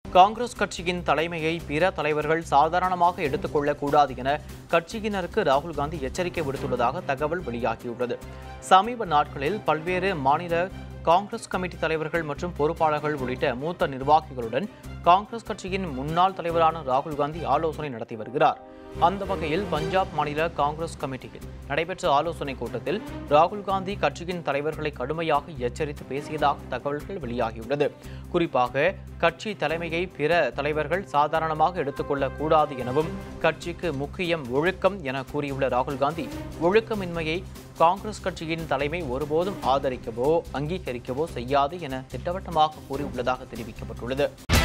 காங்கிரஸ் கட்சியின் தலைமையை பிற தலைவர்கள் சாதாரணமாக எடுத்துக்கொள்ளக் கூடாது என கட்சியினருக்கு ராகுல் காந்தி எச்சரிக்கை விடுத்துள்ளதாக தகவல் வெளியாகியுள்ளது சமீப நாட்களில் பல்வேறு மாநில காங்கிரஸ் கமிட்டி தலைவர்கள் மற்றும் பொறுப்பாளர்கள் உள்ளிட்ட மூத்த நிர்வாகிகளுடன் காங்கிரஸ் கட்சியின் முன்னாள் தலைவரான ராகுல் காந்தி ஆலோசனை நடத்தி வருகிறார் அந்த வகையில் பஞ்சாப் மாநில காங்கிரஸ் கமிட்டியில் நடைபெற்ற ஆலோசனைக் கூட்டத்தில் ராகுல் காந்தி கட்சியின் தலைவர்களை கடுமையாக எச்சரித்து பேசியதாக தகவல்கள் வெளியாகியுள்ளது குறிப்பாக கட்சி தலைமையை பிற தலைவர்கள் சாதாரணமாக எடுத்துக்கொள்ளக் கூடாது எனவும் கட்சிக்கு முக்கியம் ஒழுக்கம் என கூறியுள்ள ராகுல் காந்தி ஒழுக்கமின்மையை காங்கிரஸ் கட்சியின் தலைமை ஒருபோதும் ஆதரிக்கவோ அங்கீகரிக்கவோ செய்யாது என திட்டவட்டமாக கூறியுள்ளதாக தெரிவிக்கப்பட்டுள்ளது